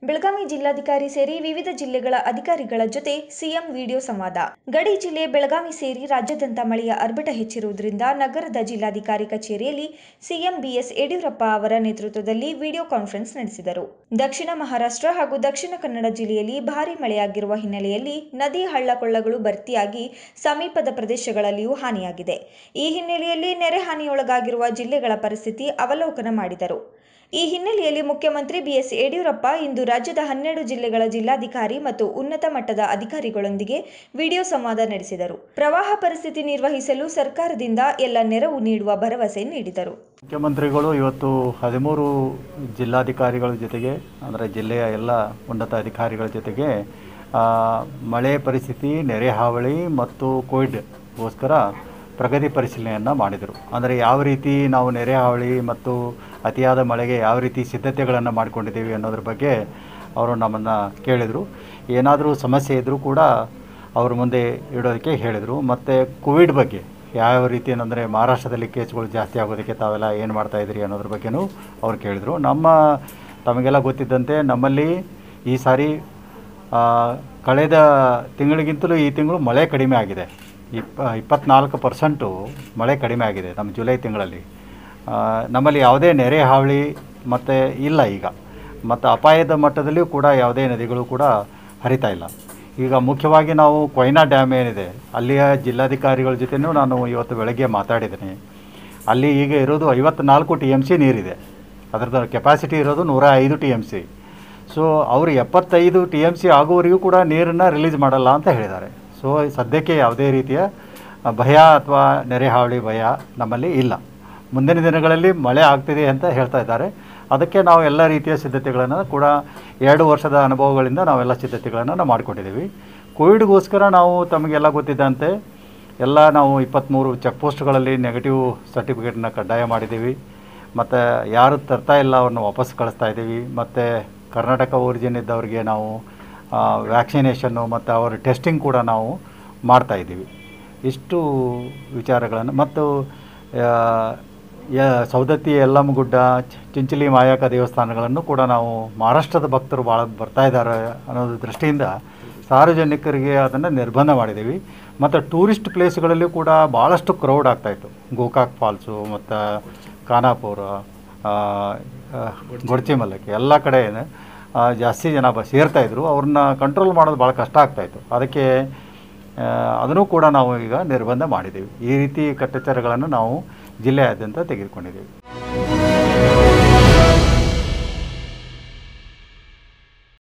ಬೆಳಗಾವಿ ಜಿಲ್ಲಾಧಿಕಾರಿ ಸೇರಿ ವಿವಿಧ ಜಿಲ್ಲೆಗಳ ಅಧಿಕಾರಿಗಳ ಜೊತೆ ಸಿಎಂ ವಿಡಿಯೋ ಸಂವಾದ ಗಡಿ ಜಿಲ್ಲೆ ಬೆಳಗಾವಿ ಸೇರಿ ರಾಜ್ಯಾದ್ಯಂತ ಮಳೆಯ ಆರ್ಭಟ ಹೆಚ್ಚಿರುವುದರಿಂದ ನಗರದ ಜಿಲ್ಲಾಧಿಕಾರಿ ಕಚೇರಿಯಲ್ಲಿ ಸಿಎಂ ಬಿಎಸ್ ಯಡಿಯೂರಪ್ಪ ಅವರ ನೇತೃತ್ವದಲ್ಲಿ ವಿಡಿಯೋ ಕಾನ್ಫರೆನ್ಸ್ ನಡೆಸಿದರು ದಕ್ಷಿಣ ಮಹಾರಾಷ್ಟ್ರ ಹಾಗೂ ದಕ್ಷಿಣ ಕನ್ನಡ ಜಿಲ್ಲೆಯಲ್ಲಿ ಭಾರೀ ಮಳೆಯಾಗಿರುವ ಹಿನ್ನೆಲೆಯಲ್ಲಿ ನದಿ ಹಳ್ಳ ಕೊಳ್ಳಗಳು ಭರ್ತಿಯಾಗಿ ಸಮೀಪದ ಪ್ರದೇಶಗಳಲ್ಲಿಯೂ ಹಾನಿಯಾಗಿದೆ ಈ ಹಿನ್ನೆಲೆಯಲ್ಲಿ ನೆರೆ ಹಾನಿಯೊಳಗಾಗಿರುವ ಜಿಲ್ಲೆಗಳ ಪರಿಸ್ಥಿತಿ ಅವಲೋಕನ ಮಾಡಿದರು ಈ ಹಿನ್ನೆಲೆಯಲ್ಲಿ ಮುಖ್ಯಮಂತ್ರಿ ಬಿಎಸ್ ಯಡಿಯೂರಪ್ಪ ಇಂದು ರಾಜ್ಯದ ಹನ್ನೆರಡು ಜಿಲ್ಲೆಗಳ ಜಿಲ್ಲಾಧಿಕಾರಿ ಮತ್ತು ಉನ್ನತ ಮಟ್ಟದ ಅಧಿಕಾರಿಗಳೊಂದಿಗೆ ವಿಡಿಯೋ ಸಂವಾದ ನಡೆಸಿದರು ಪ್ರವಾಹ ಪರಿಸ್ಥಿತಿ ನಿರ್ವಹಿಸಲು ಸರ್ಕಾರದಿಂದ ಎಲ್ಲ ನೆರವು ನೀಡುವ ಭರವಸೆ ನೀಡಿದರು ಮುಖ್ಯಮಂತ್ರಿಗಳು ಇವತ್ತು ಹದಿಮೂರು ಜಿಲ್ಲಾಧಿಕಾರಿಗಳ ಜೊತೆಗೆ ಅಂದರೆ ಜಿಲ್ಲೆಯ ಎಲ್ಲ ಉನ್ನತ ಅಧಿಕಾರಿಗಳ ಜೊತೆಗೆ ಆ, ಮಳೆ ಪರಿಸ್ಥಿತಿ ನೆರೆ ಹಾವಳಿ ಮತ್ತು ಕೋವಿಡ್ಗೋಸ್ಕರ ಪ್ರಗತಿ ಪರಿಶೀಲನೆಯನ್ನು ಮಾಡಿದರು ಅಂದರೆ ಯಾವ ರೀತಿ ನಾವು ನೆರೆ ಹಾವಳಿ ಮತ್ತು ಅತಿಯಾದ ಮಳೆಗೆ ಯಾವ ರೀತಿ ಸಿದ್ಧತೆಗಳನ್ನು ಮಾಡಿಕೊಂಡಿದ್ದೀವಿ ಅನ್ನೋದ್ರ ಬಗ್ಗೆ ಅವರು ನಮ್ಮನ್ನು ಕೇಳಿದರು ಏನಾದರೂ ಸಮಸ್ಯೆ ಇದ್ದರೂ ಕೂಡ ಅವ್ರ ಮುಂದೆ ಇಡೋದಕ್ಕೆ ಹೇಳಿದರು ಮತ್ತು ಕೋವಿಡ್ ಬಗ್ಗೆ ಯಾವ ರೀತಿ ಏನಂದರೆ ಮಹಾರಾಷ್ಟ್ರದಲ್ಲಿ ಕೇಸ್ಗಳು ಜಾಸ್ತಿ ಆಗೋದಕ್ಕೆ ತಾವೆಲ್ಲ ಏನು ಮಾಡ್ತಾಯಿದ್ರಿ ಅನ್ನೋದ್ರ ಬಗ್ಗೆನೂ ಅವ್ರು ಕೇಳಿದರು ನಮ್ಮ ತಮಗೆಲ್ಲ ಗೊತ್ತಿದ್ದಂತೆ ನಮ್ಮಲ್ಲಿ ಈ ಸಾರಿ ಆ, ಕಳೆದ ತಿಂಗಳಿಗಿಂತಲೂ ಈ ತಿಂಗಳು ಮಳೆ ಕಡಿಮೆ ಆಗಿದೆ ಇಪ್ಪ ಇಪ್ಪತ್ನಾಲ್ಕು ಪರ್ಸೆಂಟು ಮಳೆ ಕಡಿಮೆ ಆಗಿದೆ ನಮ್ಮ ಜುಲೈ ತಿಂಗಳಲ್ಲಿ ಆ, ನಮ್ಮಲ್ಲಿ ಯಾವುದೇ ನೆರೆ ಹಾವಳಿ ಮತ್ತು ಇಲ್ಲ ಈಗ ಮತ್ತು ಅಪಾಯದ ಮಟ್ಟದಲ್ಲಿಯೂ ಕೂಡ ಯಾವುದೇ ನದಿಗಳು ಕೂಡ ಹರಿತಾ ಇಲ್ಲ ಈಗ ಮುಖ್ಯವಾಗಿ ನಾವು ಕೊಯ್ನಾ ಡ್ಯಾಮ್ ಏನಿದೆ ಅಲ್ಲಿಯ ಜಿಲ್ಲಾಧಿಕಾರಿಗಳ ಜೊತೆನೂ ನಾನು ಇವತ್ತು ಬೆಳಗ್ಗೆ ಮಾತಾಡಿದ್ದೀನಿ ಅಲ್ಲಿ ಈಗ ಇರೋದು ಐವತ್ನಾಲ್ಕು ಟಿ ಎಮ್ ಸಿ ನೀರಿದೆ ಅದರದ್ದು ಕೆಪಾಸಿಟಿ ಇರೋದು ನೂರ ಐದು ಟಿ ಎಮ್ ಸಿ ಸೊ ಅವರು ಎಪ್ಪತ್ತೈದು ಟಿ ಎಮ್ ಸಿ ಆಗುವವರೆಗೂ ಕೂಡ ನೀರನ್ನು ರಿಲೀಸ್ ಮಾಡಲ್ಲ ಅಂತ ಹೇಳಿದ್ದಾರೆ ಸೊ ಸದ್ಯಕ್ಕೆ ಯಾವುದೇ ರೀತಿಯ ಭಯ ಅಥವಾ ನೆರೆ ಹಾವಳಿ ಭಯ ನಮ್ಮಲ್ಲಿ ಇಲ್ಲ ಮುಂದಿನ ದಿನಗಳಲ್ಲಿ ಮಳೆ ಆಗ್ತಿದೆ ಅಂತ ಹೇಳ್ತಾ ಇದ್ದಾರೆ ಅದಕ್ಕೆ ನಾವು ಎಲ್ಲ ರೀತಿಯ ಸಿದ್ಧತೆಗಳನ್ನು ಕೂಡ ಎರಡು ವರ್ಷದ ಅನುಭವಗಳಿಂದ ನಾವೆಲ್ಲ ಸಿದ್ಧತೆಗಳನ್ನು ನಾವು ಮಾಡಿಕೊಂಡಿದ್ದೀವಿ ಕೋವಿಡ್ಗೋಸ್ಕರ ನಾವು ತಮಗೆಲ್ಲ ಗೊತ್ತಿದ್ದಂತೆ ಎಲ್ಲ ನಾವು ಇಪ್ಪತ್ತ್ಮೂರು ಚೆಕ್ ಪೋಸ್ಟ್ಗಳಲ್ಲಿ ನೆಗೆಟಿವ್ ಸರ್ಟಿಫಿಕೇಟ್ನ ಕಡ್ಡಾಯ ಮಾಡಿದ್ದೀವಿ ಮತ್ತು ಯಾರು ತರ್ತಾ ಇಲ್ಲ ಅವ್ರನ್ನ ವಾಪಸ್ ಕಳಿಸ್ತಾ ಇದ್ದೀವಿ ಮತ್ತು ಕರ್ನಾಟಕ ಒರಿಜಿನ್ ಇದ್ದವ್ರಿಗೆ ನಾವು ವ್ಯಾಕ್ಸಿನೇಷನ್ನು ಮತ್ತು ಅವರ ಟೆಸ್ಟಿಂಗ್ ಕೂಡ ನಾವು ಮಾಡ್ತಾ ಇದ್ದೀವಿ ಇಷ್ಟು ವಿಚಾರಗಳನ್ನು ಮತ್ತು ಆ, ಯ- ಸೌದತ್ತಿ ಯಲ್ಲಮ್ಮಗುಡ್ಡ ಚ- ಚಿಂಚಲಿ ಮಾಯಕ ದೇವಸ್ಥಾನಗಳನ್ನು ಕೂಡ ನಾವು ಮಹಾರಾಷ್ಟ್ರದ ಭಕ್ತರು ಭಾಳ ಬರ್ತಾ ಇದ್ದಾರೆ ಅನ್ನೋದು ದೃಷ್ಟಿಯಿಂದ ಸಾರ್ವಜನಿಕರಿಗೆ ಅದನ್ನು ನಿರ್ಬಂಧ ಮಾಡಿದ್ದೀವಿ ಮತ್ತು ಟೂರಿಸ್ಟ್ ಪ್ಲೇಸ್ಗಳಲ್ಲಿ ಕೂಡ ಭಾಳಷ್ಟು ಕ್ರೌಡ್ ಆಗ್ತಾಯಿತ್ತು ಗೋಕಾಕ್ ಫಾಲ್ಸು ಮತ್ತು ಖಾನಾಪುರ ಆ, ಆ, ಗೊಡ್ಚಿ ಮಲ್ಲಕ್ಕೆ ಎಲ್ಲ ಕಡೆ ಆ, ಜಾಸ್ತಿ ಜನ ಬ ಸೇರ್ತಾಯಿದ್ರು ಅವ್ರನ್ನ ಕಂಟ್ರೋಲ್ ಮಾಡೋದು ಭಾಳ ಕಷ್ಟ ಆಗ್ತಾಯಿತ್ತು ಅದಕ್ಕೆ ಆ, ಅದನ್ನು ಕೂಡ ನಾವು ಈಗ ನಿರ್ಬಂಧ ಮಾಡಿದ್ದೀವಿ ಈ ರೀತಿ ಕಟ್ಟೆಚ್ಚರಗಳನ್ನು ನಾವು ಜಿಲ್ಲೆಯಾದ್ಯಂತ ತೆಗೆದುಕೊಂಡಿದ್ದೀವಿ